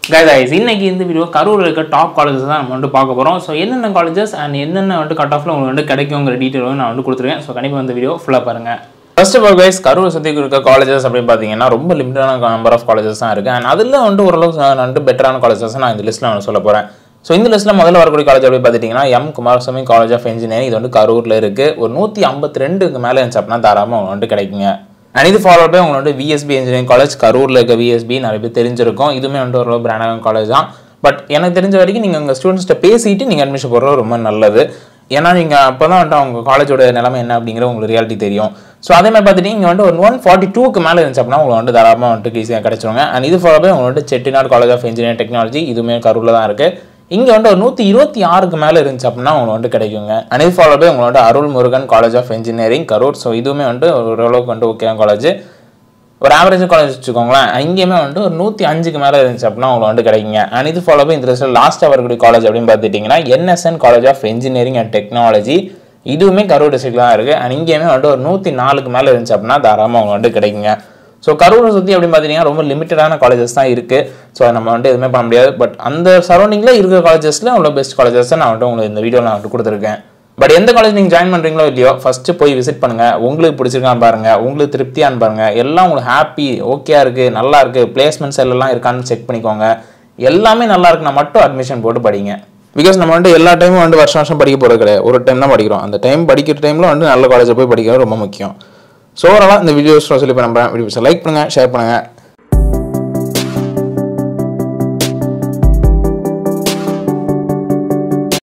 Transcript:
guys இன்னைக்கு இந்த video கரூரில் இருக்க டாப் காலேஜஸ் தான் நம்ம வந்து பார்க்க போகிறோம் ஸோ என்னென்ன காலேஜஸ் அண்ட் என்னென்ன வந்து கட் ஆஃப்ல உங்களுக்கு வந்து கிடைக்குங்கிற டீட்டெயில் வந்து நான் வந்து கொடுத்துருக்கேன் ஸோ கண்டிப்பாக இந்த வீடியோ ஃபுல்லாக பாருங்கள் first of all guys Karur சுற்றி இருக்க காலேஜஸ் அப்படின்னு பார்த்தீங்கன்னா ரொம்ப லிமிட்டான நம்பர் ஆஃப் காலேஜஸ் தான் இருக்குது அண்ட் அதில் வந்து ஓரளவுக்கு நான் வந்து பெட்டரான காலேஜஸ் நான் இந்த லிஸ்ட்டில் நான் சொல்ல போகிறேன் ஸோ இந்த லிஸ்ட்டில் முதல்ல வரக்கூடிய காலேஜ் அப்படி பார்த்துட்டிங்கன்னா M Kumarasamy college of engineering இது வந்து கரூரில் இருக்குது ஒரு நூற்றி ஐம்பத்தி ரெண்டுக்கு மேலே இருந்துச்சு அப்படின்னா தாராளமாக உங்களுக்கு வந்து கிடைக்குங்க அண்ட் இது ஃபாலோ பை உங்களோட விஎஸ்பி இன்ஜினியரிங் காலேஜ் கரூரில் இருக்க விஎஸ்பி நிறைய பேர் தெரிஞ்சிருக்கும் இதுவுமே வந்து ஒரு பிராண்டான காலேஜ் தான் பட் எனக்கு தெரிஞ்ச வரைக்கும் நீங்கள் உங்கள் ஸ்டூடெண்ட்ஸ்கிட்ட பேசிட்டு நீங்கள் அட்மிஷன் போடுறது ரொம்ப நல்லது ஏன்னா நீங்கள் அப்போ தான் வந்துட்டு அவங்க காலேஜோட நிலைமை என்ன அப்படிங்கிற உங்களுக்கு ரியாலிட்டி தெரியும் ஸோ அதே மாதிரி பார்த்துட்டு இங்கே வந்து ஒரு ஒன் ஃபார்ட்டி டூக்கு மேலே இருந்துச்சு அப்படின்னா உங்களுக்கு வந்து தாராளமாக வந்துட்டு ஈஸியாக கிடைச்சிருங்க அண்ட் இது ஃபாலோ பை உங்களோட Chettinad college of engineering technology இதுவுமே கரூரில் தான் இருக்குது இங்கே வந்து ஒரு நூற்றி இருபத்தி ஆறுக்கு மேலே இருந்துச்சு அப்படின்னா உங்களுக்கு வந்து கிடைக்குங்க அண்ட் இது ஃபாலோ பை உங்களோட Arul Murugan college of engineering Karur so இதுவுமே வந்து ஓரளவுக்கு வந்து ஓகேயான காலேஜ் ஒரு ஆவரேஜ் காலேஜ் வச்சுக்கோங்களேன் இங்கேயுமே வந்து ஒரு நூற்றி அஞ்சுக்கு மேலே இருந்துச்சு அப்படின்னா உங்களுக்கு வந்து கிடைக்குங்க அண்ட் இது ஃபாலோ இந்த லிஸ்ட்டில் லாஸ்ட்டாக வரக்கூடிய காலேஜ் அப்படின்னு பார்த்துட்டிங்கன்னா NSN college of engineering and technology இதுவுமே கரூர் டிஸ்ட்ரிக்ட் தான் இருக்குது அண்ட் இங்கேயுமே வந்து ஒரு நூற்றி நாலுக்கு மேலே இருந்துச்சு அப்படின்னா தாராளமாக அவங்க வந்து கிடைக்குங்க ஸோ கரூரை சுற்றி அப்படின்னு பார்த்தீங்கன்னா ரொம்ப லிமிட்டடான காலேஜஸ் தான் இருக்குது ஸோ நம்ம வந்துட்டு எதுவுமே பண்ண முடியாது பட் அந்த சரௌண்டிங்கில் இருக்கிற காலேஜஸில் அவ்வளோ பெஸ்ட் காலேஜஸ் நான் வந்துட்டு உங்களுக்கு இந்த வீடியோவில் நான் வந்துட்டு கொடுத்துருக்கேன் பட் எந்த காலேஜ் நீங்கள் ஜாயின் பண்ணுறீங்களோ இல்லையோ ஃபஸ்ட்டு போய் விசிட் பண்ணுங்கள் உங்களுக்கு பிடிச்சிருக்கான்னு பாருங்கள் உங்களுக்கு திருப்தியான்னு பாருங்கள் எல்லாம் உங்களுக்கு ஹாப்பி ஓகேயா இருக்குது நல்லா இருக்குது பிளேஸ்மெண்ட்ஸ் எல்லாம் இருக்கான்னு செக் பண்ணிக்கோங்க எல்லாமே நல்லா இருக்குன்னா மட்டும் அட்மிஷன் போட்டு படிங்க பிகாஸ் நம்ம வந்து எல்லா டைமும் வந்து வருஷம் வருஷம் படிக்க போகிறது கிடையாது ஒரு டைம் தான் படிக்கிறோம் அந்த டைம் படிக்கிற டைமில் வந்து நல்ல காலேஜில் போய் படிக்கிறது ரொம்ப முக்கியம் ஸோ ஓவராலாக இந்த வீடியோஸ் சொல்லி நம்புறேன் வீடியோஸை லைக் பண்ணுங்கள் ஷேர் பண்ணுங்கள்